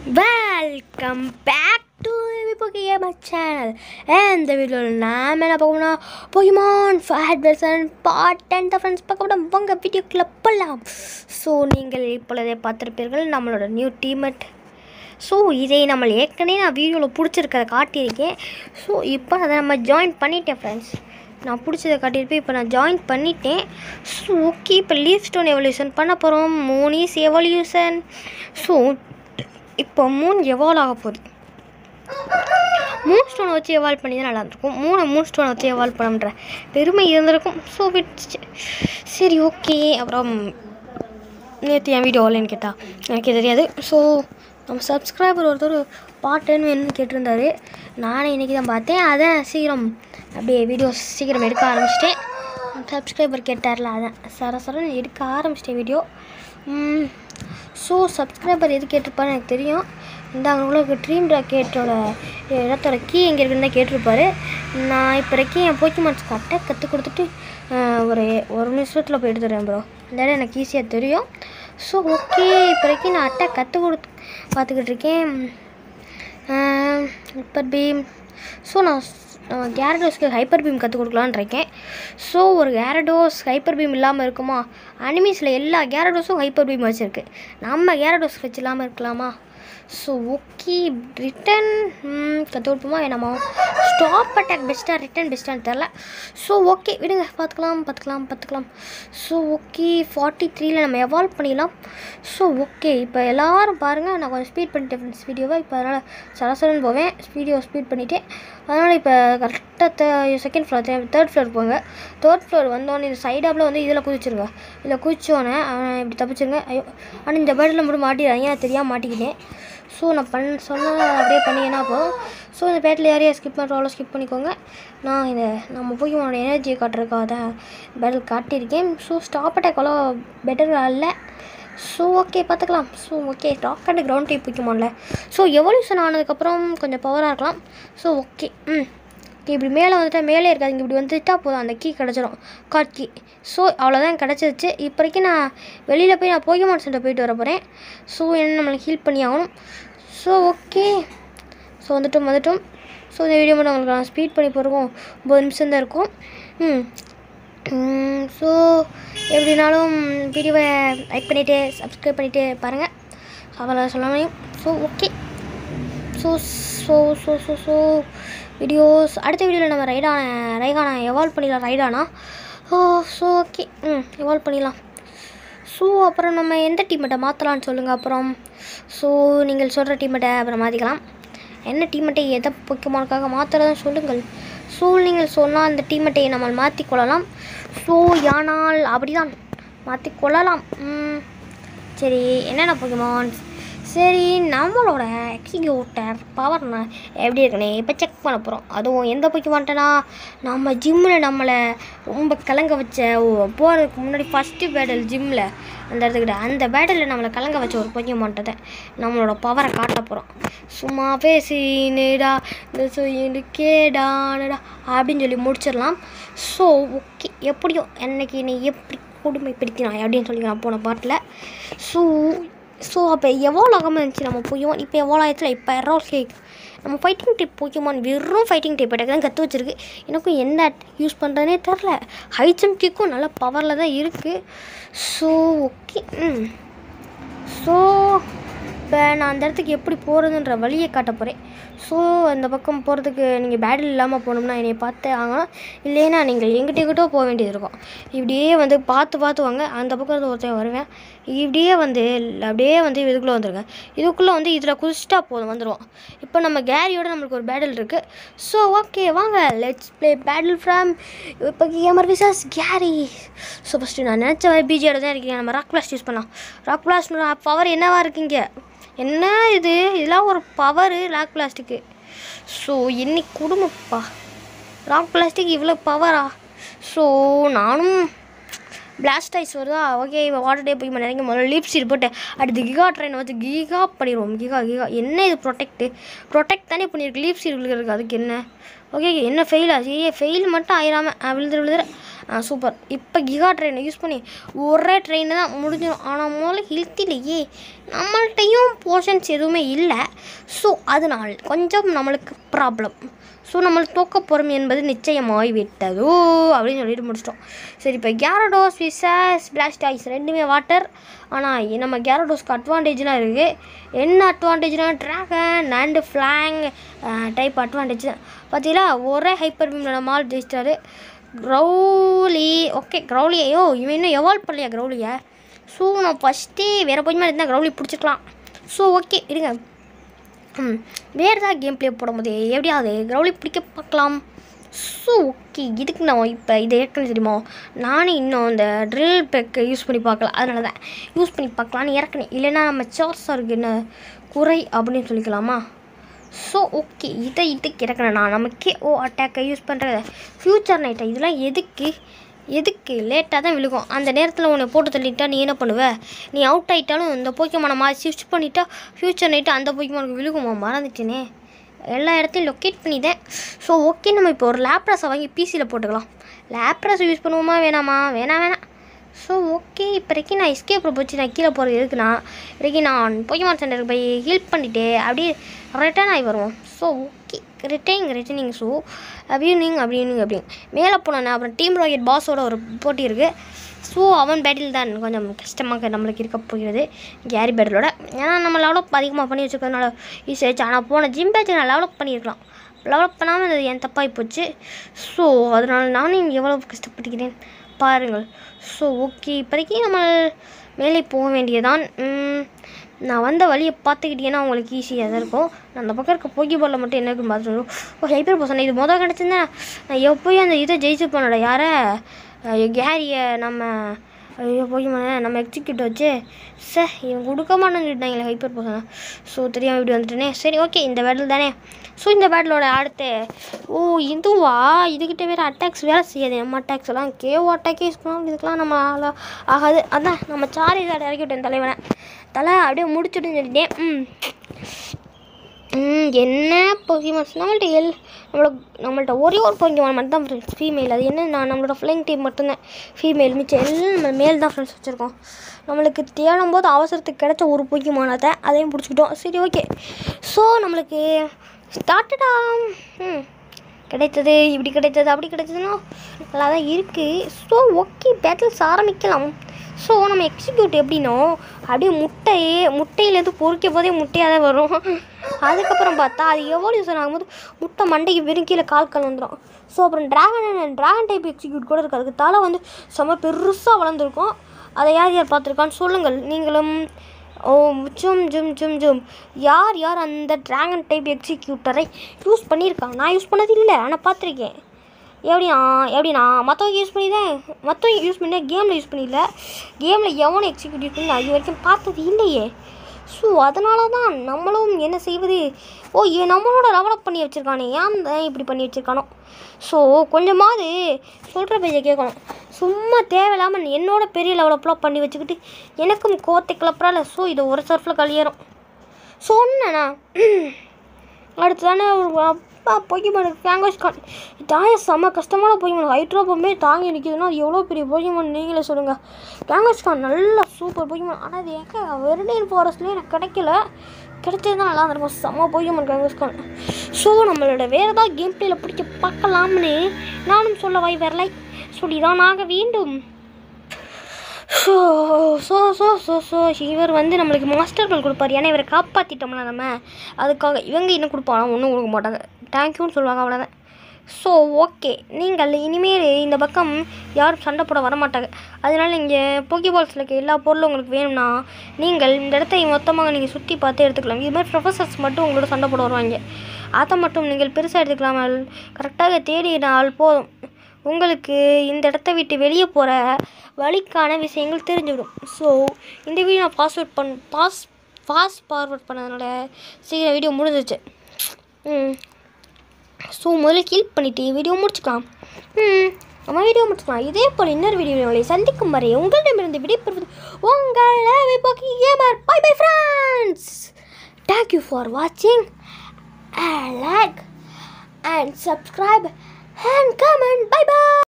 Welcome back to gamer channel இந்த வீடியோவில் நாம் என்ன பார்க்கணும்னா Pokemon fate version part ten friends பார்க்க போனால் உங்கள் வீடியோக்குள்ளே போகலாம் ஸோ நீங்கள் இப்பொழுதே பார்த்துருப்பீர்கள் நம்மளோட நியூ டீமெட் ஸோ இதை நம்ம ஏற்கனவே நான் வீடியோவில் பிடிச்சிருக்கதை காட்டியிருக்கேன் ஸோ இப்போ அதை நம்ம ஜாயின் பண்ணிட்டேன் ஃப்ரெண்ட்ஸ் நான் பிடிச்சதை காட்டியிருப்பேன் இப்போ நான் ஜாயின் பண்ணிட்டேன் ஸோ ஓகே இப்போ லீவ் ஸ்டோன் எவல்யூஷன் பண்ண போகிறோம் மூனிஸ் எவல்யூஷன் ஸோ இப்போ மூணு எவால்வ் ஆக போகுது மூணு ஸ்டோனை வச்சு எவால்வ் பண்ணி தான் நல்லாயிருக்கும் மூணு மூணு ஸ்டோனை வச்சு எவால்வ் பண்ணுற பெருமை இருந்திருக்கும் ஸோ விட்டுச்சு சரி ஓகே அப்புறம் நேற்று என் வீடியோ ஆன்லைன் கேட்டா எனக்கு தெரியாது ஸோ நம்ம சப்ஸ்கிரைபர் ஒருத்தர் பாட்டுன்னு வேணும்னு கேட்டிருந்தாரு நானே இன்றைக்கி தான் பார்த்தேன் அதான் சீக்கிரம் அப்படியே வீடியோஸ் சீக்கிரம் எடுக்க ஆரம்பிச்சிட்டேன் சப்ஸ்கிரைபர் கேட்டார்ல அதான் சர சரன்னு எடுக்க ஆரம்பிச்சிட்டேன் வீடியோ ஸோ சப்ஸ்கிரைபர் எது கேட்டிருப்பாரு எனக்கு தெரியும் இந்த அவங்களுக்கு ட்ரீம் ராக்கெட்டோட இடத்தோட கீ எங்கே இருக்குன்னு தான் கேட்டிருப்பாரு நான் இப்போதைக்கு என் போக்கிமான்ஸ் கரெக்டாக கற்றுக் கொடுத்துட்டு ஆஹ், ஒரு ஒரு நிமிஷத்தில் போய் எடுத்துடுறேன் ப்ரோ இந்த இடம் எனக்கு ஈஸியாக தெரியும் ஸோ ஓகே இப்போதைக்கு நான் அட்டை கற்றுக் கொடுத்து பார்த்துக்கிட்டு இருக்கேன் ஹைப்பர் பீம் ஸோ நான் கேரடோஸ்க்கு ஹைப்பர் பீம் கற்றுக் கொடுக்கலான்னு இருக்கேன் ஸோ ஒரு கேரடோஸ் ஹைப்பர் பீம் இல்லாமல் இருக்குமா அனிமீஸில் எல்லா கேரடோஸும் ஹைப்பர் பீம் வச்சுருக்கு நம்ம கேரடோஸ் வச்சு இல்லாமல் இருக்கலாமா ஸோ ஓகே ரிட்டன் கற்றுக் கொடுப்போமா என்னமோ ஸ்டாப் அட்டாக் பெஸ்ட்டாக ரிட்டன் பெஸ்ட்டான்னு தெரில ஸோ ஓகே விடுங்க பார்த்துக்கலாம் பார்த்துக்கலாம் பார்த்துக்கலாம் ஸோ ஓகே ஃபார்ட்டி த்ரீல நம்ம எவால்வ் பண்ணிடலாம் ஸோ ஓகே இப்போ எல்லாரும் பாருங்கள் நான் கொஞ்சம் ஸ்பீட் பண்ணிட்டேன் ஃப்ரெண்ட்ஸ் வீடியோவை இப்போ அதனால் சரசரன்னு போவேன் வீடியோ ஸ்பீட் பண்ணிவிட்டேன் அதனால் இப்போ கரெக்டாக செகண்ட் ஃப்ளோர் தேர்ட் ஃப்ளோர் போங்க தேர்ட் ஃப்ளோர் வந்தோடனே இந்த சைடாப்பில் வந்து இதில் குதிச்சிருங்க இதில் குதிச்சோன்னே அவன் இப்படி தப்பிச்சிருங்க ஐயோ ஆனால் இந்த பேட்டில் மட்டும் மாட்டிடுறாங்க நான் தெரியாமல் மாட்டிக்கிட்டேன் ஸோ நான் பண்ண சொன்னால் அப்படியே பண்ணீங்கன்னா போதும் ஸோ இந்த பேட்டில் யாரையா ஸ்கிப் பண்ணுறாலோ ஸ்கிப் பண்ணிக்கோங்க நான் இந்த நம்ம போய் உன்னோட எனர்ஜியை காட்டுறதுக்காக தான் பேட்டில் காட்டியிருக்கேன் ஸோ ஸ்டாப் அட்டாக் அவ்வளோ பெட்டர் அல்ல ஸோ ஓகே பார்த்துக்கலாம் so okay rock and ground type பிடிக்குமோல ஸோ எவல்யூஷன் ஆனதுக்கப்புறம் கொஞ்சம் பவராக இருக்கலாம் ஸோ ஓகே ம் ஓகே இப்படி மேலே வந்துட்டா மேலே இருக்காது இப்படி வந்துட்டா போதும் அந்த கீ கிடச்சிரும் கார்ட் கீ ஸோ அவ்வளோதான் கிடச்சிருச்சு இப்போ வரைக்கும் நான் வெளியில் போய் நான் போகிமான் சென்டர் போயிட்டு வர போகிறேன் ஸோ என்ன நம்மளுக்கு ஹீல் பண்ணி ஆகணும் ஸோ ஓகே ஸோ வந்துட்டோம் வந்துட்டோம் ஸோ இந்த வீடியோ மட்டும் உங்களுக்கு நான் ஸ்பீட் பண்ணி போகிறோம் ஒம்பது நிமிஷம் தான் இருக்கும் ம் ஸோ எப்படினாலும் வீடியோவை லைக் பண்ணிவிட்டு சப்ஸ்கிரைப் பண்ணிவிட்டு பாருங்கள் அவ்வளோ சொல்ல முடியும் so okay so so so so so videos அடுத்த வீடியோவில் நம்ம ரைடான ரைகானா எவால்வ் பண்ணிடலாம் ரைடானா ஓ ஸோ ஓகே ம் எவால்வ் பண்ணிடலாம் ஸோ அப்புறம் நம்ம எந்த டீமெட்டை மாற்றலாம்னு சொல்லுங்கள் அப்புறம் ஸோ நீங்கள் சொல்கிற டீமெட்டை அப்புறம் மாற்றிக்கலாம் என்ன டீமெட்டை எதை பொக்கிமானுக்காக மாற்றுறதுன்னு சொல்லுங்கள் ஸோ நீங்கள் சொன்னால் அந்த டீமெட்டை நம்ம மாற்றிக் கொள்ளலாம் ஸோ யானால் அப்படிதான் மாற்றிக் கொள்ளலாம் ம், சரி என்னென்ன பொக்கிமான்ஸ் சரி நம்மளோட எக்ஸிக்யூட்டர் பவர் எப்படி இருக்குன்னு இப்போ செக் பண்ண போகிறோம் அதுவும் எந்த பொக்கிமான்ட்டனா நம்ம ஜிம்மில் நம்மளை ரொம்ப கலங்க வச்ச போகிறதுக்கு முன்னாடி ஃபஸ்ட்டு பேட்டல் ஜிம்மில் அந்த இடத்துக்கிட்ட அந்த பேட்டலில் நம்மளை கலங்க வச்ச ஒரு பொக்கிமான்ட்டதை நம்மளோட பவரை காட்ட போகிறோம் சும்மாவே சீனுடா இந்த சுயிடு கேடானடா அப்படின்னு சொல்லி முடிச்சிடலாம் ஸோ ஓகே எப்படியும் என்னைக்கு நீ எப்படி கொடுமைப்படுத்தினாய் அப்படின்னு சொல்லி நான் போன பாட்டில் ஸோ ஸோ அப்போ எவ்வளோ ஆகாமல் இருந்துச்சு நம்ம போயும் இப்போ எவ்வளோ ஆயிடுச்சுல இப்போ எரோ கேக் நம்ம ஃபைட்டிங் டைப் போக்கியமான் வெறும் ஃபைட்டிங் டைப் தான் கற்று வச்சிருக்கு எனக்கும் என்ன யூஸ் பண்ணுறதுனே தெரில ஹை ஜம்ப் கிக்கும் நல்ல பவரில் தான் இருக்குது ஸோ ஓகே ம் ஸோ இப்போ நான் அந்த இடத்துக்கு எப்படி போகிறதுன்ற வழியை காட்ட போகிறேன் ஸோ அந்த பக்கம் போகிறதுக்கு நீங்கள் பேட்டில் இல்லாமல் போகணும்னா என்னை பார்த்து ஆகணும் இல்லைன்னா நீங்கள் எங்கிட்ட எங்கிட்டோ போக வேண்டியது இருக்கும் இப்படியே வந்து பார்த்து பார்த்து வாங்க அந்த பக்கம் இருந்து ஒருத்தன் வருவேன் இப்படியே வந்து அப்படியே வந்து இதுக்குள்ளே வந்துருங்க இதுக்குள்ளே வந்து இதில் குதிச்சிட்டா போதும் வந்துடுவோம் இப்போ நம்ம கேரியோட நம்மளுக்கு ஒரு பேட்டில் இருக்குது ஸோ ஓகே வாங்க லெட்ஸ் ப்ளே பேட்டில் ஃப்ரம் இப்போ gamer versus Gary so first நான் நினச்ச பிஜியோட தான் இருக்கீங்க நம்ம ராக் பிளாஸ்ட் யூஸ் பண்ணலாம் ராக் பிளாஸ்ட் பவர் என்னவா இருக்கீங்க என்ன இது இதெல்லாம் ஒரு பவரு ராக் பிளாஸ்டிக்கு ஸோ இன்னைக்கு குடும்பப்பா ராக் பிளாஸ்டிக் இவ்வளோ பவரா ஸோ நானும் பிளாஸ்ட் ஐஸ் வருதா ஓகே இப்போ வாட்டர் டே போய் நினைக்க முதல்ல லீப் சீட் போட்டு அடுத்து கிகா ட்ரெயின் வச்சு கிகா பண்ணிடுவோம் கிகா கிகா என்ன இது ப்ரொடெக்ட்டு ப்ரொடெக்ட் தானே பண்ணியிருக்கு லீப் சீட் இருக்கு அதுக்கு என்ன ஓகே ஓகே என்ன ஃபெயில் ஆச்சு ஏ ஃபெயில் மட்டும் ஆயிராம ஆ, விழுந்துரு விழுதுற ஆ சூப்பர் இப்போ கிகா ட்ரெயினை யூஸ் பண்ணி ஒரே ட்ரெயின் தான் முடிஞ்சிடும் ஆனால் முதல்ல ஹெல்த் இல்லையே நம்மள்ட்டையும் போர்ஷன்ஸ் எதுவுமே இல்லை ஸோ அதனால் கொஞ்சம் நம்மளுக்கு ப்ராப்ளம் ஸோ நம்மளை தோக்க போகிறோம் என்பது நிச்சயமாகி விட்டதோ அப்படின்னு சொல்லிட்டு முடிச்சிட்டோம் சரி இப்போ கேரடோஸ் விசஸ் பிளாஸ்ட் ஐஸ் ரெண்டுமே வாட்டர் ஆனால் நம்ம கேரடோஸ்க்கு அட்வான்டேஜ்லாம் இருக்குது என்ன அட்வான்டேஜ்னால் dragon and flying type advantage பார்த்தீங்களா ஒரே ஹைப்பர் பீமில் நம்ம ஆள் ஜெயிச்சிட்டாரு க்ரௌலி ஓகே க்ரௌலி ஐயோ இவன் இன்னும் எவால்வ் பண்ணலையா க்ரௌலியை ஸோ நான் ஃபஸ்ட்டே வேறு போய் இருந்தால் க்ரௌலி பிடிச்சிக்கலாம் ஸோ ஓகே இருங்க ம் வேறு ஏதாவது கேம் ப்ளே போடும்போது எப்படியாவது க்ரௌலி பிடிக்க பார்க்கலாம் ஸோ ஓகே இதுக்கு நான் இப்போ இதை ஏற்கனவே தெரியுமா நானே இன்னும் இந்த ட்ரில் பெக்கை யூஸ் பண்ணி பார்க்கலாம் அதனால தான் யூஸ் பண்ணி பார்க்கலான்னு இறக்குனேன் இல்லைன்னா நம்ம சார்ஸருக்கு என்ன குறை அப்படின்னு சொல்லிக்கலாமா ஸோ ஓகே இதை இதுக்கு இறக்குறேன் நான் நமக்கே ஓ அட்டாக்கை யூஸ் பண்ணுறது ஃப்யூச்சர் நைட்டை இதெல்லாம் எதுக்கு எதுக்கு லேட்டாக தான் விழுகும் அந்த நேரத்தில் உன்னை போட்டு தள்ளிட்டா நீ என்ன பண்ணுவ நீ அவுட் ஆகிட்டாலும் இந்த போக்கியமான மாதிரி ஷிஃப்ட் பண்ணிட்டா ஃப்யூச்சர் நைட்டு அந்த போக்கியமானுக்கு விழுகுமா மறந்துட்டேனே எல்லா இடத்தையும் லொக்கேட் பண்ணிட்டேன் ஸோ ஓகே நம்ம இப்போ ஒரு லேப்ராஸை வாங்கி பிசியில் போட்டுக்கலாம் லேப்ராஸை யூஸ் பண்ணுவோமா வேணாமா வேணாம் வேணாம் ஸோ ஓகே இப்போதைக்கு நான் எஸ்கேப் போச்சு நான் கீழே போகிறது எதுக்குண்ணா இப்போதைக்கு நான் பொய்மான் சென்டருக்கு போய் ஹெல்ப் பண்ணிவிட்டு அப்படியே ரிட்டர்ன் ஆகி வருவோம் ஸோ ஓகே ரிட்டைனிங் ரிட்டைனிங் ஸோ அபியூனிங் அபியூனிங் அப்படின்னு மேலே போனேன் அப்புறம் டீம் ராக்கெட் பாஸோட ஒரு போட்டி இருக்குது ஸோ அவன் பேட்டில் தான் கொஞ்சம் கஷ்டமாக நம்மளுக்கு இருக்க போகிறது கேரி பேட்டிலோட ஏன்னா நம்ம லெவலப் அதிகமாக பண்ணி வச்சுருக்கறதுனால ஈஸியாச்சு ஆனால் போன ஜிம் பேட்ச் நான் லெவலப் பண்ணியிருக்கலாம் லெவலப் பண்ணாமல் அது என் தப்பாகி போச்சு ஸோ அதனால் நானும் எவ்வளோ கஷ்டப்பட்டுக்கிறேன் பாருங்கள் ஸோ ஓகே இப்போதைக்கு நம்ம மேலே போக வேண்டியதான் உம், நான் வந்த வழியை பார்த்துக்கிட்டீங்கன்னா உங்களுக்கு ஈஸியாக தான் இருக்கும் நான் அந்த பக்கம் இருக்க போக்கி பாலில் மட்டும் என்ன இருக்குன்னு பார்த்துருவோம் ஓ ஹைப்பர் பர்சன் இது மொதல் கிடச்சிருந்தா நான் எப்போயும் அந்த இதை ஜெயிச்சு போனோட யாரை கேரியை நம்ம ஐயோ போய் நம்ம எக்ஸிக்யூட் வச்சு சே இவன் கொடுக்க மாட்டேன்னு சொல்லிட்டாங்களே ஹைப்பர் பர்சனை ஸோ தெரியாமல் இப்படி வந்துட்டேனே சரி ஓகே இந்த பேட்டில் தானே ஸோ இந்த பேட்டிலோட அடுத்து ஓ இதுவா இதுக்கிட்ட வேறு அட்டாக்ஸ் வேலை செய்யாது நம்ம அட்டாக்ஸ் எல்லாம் கேஓ அட்டாக்கே யூஸ் பண்ணாலும் இதுக்கெலாம் நம்ம ஆளா ஆகாது அதான் நம்ம சாரி சார் இறக்கி விட்டேன் தலைவனை தலை அப்படியே முடிச்சுட்டுன்னு சொல்லிட்டேன் ம் ம், என்ன பொக்கிமான்ஸ் நம்மள்ட்ட எல் நம்மளோட நம்மள்ட்ட ஒரே ஒரு பொக்கிமான் மட்டும் தான் ஃப்ரெண்ட்ஸ் ஃபீமேல் அது என்ன நான் நம்மளோட ஃப்ளைங் டீம் மட்டும்தான் ஃபீமேல் மிச்சம் எல்லாம் நம்ம மேல் தான் ஃப்ரெண்ட்ஸ் வச்சுருக்கோம் நம்மளுக்கு தேடும் போது அவசரத்துக்கு கிடைச்ச ஒரு பொக்கிமானத்தை அதையும் பிடிச்சிக்கிட்டோம் சரி ஓகே ஸோ நம்மளுக்கு ஸ்டார்டடா ம் கிடைத்தது இப்படி கிடைத்தது அப்படி கிடைத்ததுன்னா நல்லா தான் இருக்குது ஸோ ஓகே பேட்டில்ஸ் ஆரம்பிக்கலாம் ஸோ நம்ம எக்ஸிக்யூட் எப்படின்னா அப்படியே முட்டையே முட்டையிலேருந்து பொறிக்க போதே முட்டையாக தான் வரும் அதுக்கப்புறம் பார்த்தா அது எவல்யூஷன் ஆகும்போது முட்டை மண்டைக்கு வெறும் கீழே கால் கால் வந்துடும் ஸோ அப்புறம் ட்ராகன் ட்ராகன் டைப் எக்ஸிக்யூட் கூட இருக்குது அதுக்கு தலை வந்து செம்ம பெருசாக வளர்ந்துருக்கும் அதை யார் யார் பார்த்துருக்கான்னு சொல்லுங்கள் நீங்களும் ஓ ஜும் ஜும் ஜும் ஜும் யார் யார் அந்த ட்ராகன் டைப் எக்ஸிக்யூட்டரை யூஸ் பண்ணியிருக்காங்க நான் யூஸ் பண்ணது இல்லை ஆனால் பார்த்துருக்கேன் எப்படியா எப்படிண்ணா மற்றவங்க யூஸ் பண்ணி தான் மற்றவங்க யூஸ் பண்ணி கேமில் யூஸ் பண்ணிடல கேமில் எவனும் எக்ஸிக்யூட் யூஸ் பண்ணி அது வரைக்கும் பார்த்தது இல்லையே ஸோ அதனால தான் நம்மளும் என்ன செய்வது ஓ ஏ நம்மளோட டெவலப் பண்ணி வச்சுருக்கானே ஏன் தான் இப்படி பண்ணி வச்சுருக்கானோ ஸோ கொஞ்சமாவது சொல்கிற பேஜை கேட்கணும் சும்மா தேவையில்லாமல் என்னோட பெரிய லெவலப்லாம் பண்ணி வச்சுக்கிட்டு எனக்கும் கோத்தை கிளப்புறால ஸோ இதை ஒரு சர்ஃபில் கழியறோம் சொன்னேண்ணா அடுத்ததானே ஒரு அப்பா பொய்யமான் ஃபேங்கோஸ் கான் தாய செம்ம கஷ்டமான பொய்யமான் ஹைட்ரோபமே தாங்கி நிற்கிதுன்னா அது எவ்வளோ பெரிய பொய்யமான் நீங்களே சொல்லுங்கள் ஃபேங்கோஸ் கான் நல்ல சூப்பர் பொய்யமான் ஆனால் அது எங்கே வெர்டின் ஃபாரஸ்ட்லேயே எனக்கு கிடைக்கல கிடைச்சது தான் நல்லா இருந்திருக்கும் செம்ம பொய்யமான் ஃபேங்கோஸ் கான் ஸோ நம்மளோட வேறு ஏதாவது கேம் பிளேயில் பிடிக்க பார்க்கலாம்னு நானும் சொல்ல வாய் வரலை சொல்லிதான் நாங்கள் வேண்டும் so so so so so இவர் வந்து நம்மளுக்கு மாஸ்டர் கோல் கொடுப்பார் ஏன்னா இவரை காப்பாற்றிட்டோம்ல நம்ம அதுக்காக இவங்க என்ன கொடுப்பாங்க ஒன்றும் கொடுக்க மாட்டாங்க தேங்க்யூன்னு சொல்லுவாங்க அவ்வளோதான் ஸோ ஓகே நீங்கள் இனிமேல் இந்த பக்கம் யாரும் சண்டை போட வர மாட்டாங்க அதனால் இங்கே போக்கிபால்ஸில் இருக்க எல்லா பொருளும் உங்களுக்கு வேணும்னா நீங்கள் இந்த இடத்தை மொத்தமாக நீங்கள் சுற்றி பார்த்து எடுத்துக்கலாம் இது மாதிரி ப்ரொஃபஸர்ஸ் மட்டும் உங்களோட சண்டை போட வருவாங்க அதை மட்டும் நீங்கள் பெருசாக எடுத்துக்கலாமல் கரெக்டாக தேடினால் போதும் உங்களுக்கு இந்த இடத்த விட்டு வெளியே போகிற வழிக்கான விஷயங்கள் தெரிஞ்சுவிடும் ஸோ இந்த வீடியோ நான் பாஸ்வேர்ட் பண் பாஸ் ஃபாஸ்ட் ஃபார்வர்ட் பண்ணதுனால சீக்கிரம் வீடியோ முடிஞ்சிச்சு ம் ஸோ முதல்ல கிளிக் பண்ணிவிட்டு வீடியோ முடிச்சுக்கலாம் ம் நம்ம வீடியோ முடிச்சுக்கலாம் இதே போல் இன்னொரு வீடியோவை சந்திக்கும் வரை உங்களிடமிருந்து விடைபெறுவது உங்கள் Pokey gamer bye bye friends thank you for வாட்சிங் like and subscribe and comment. Bye bye.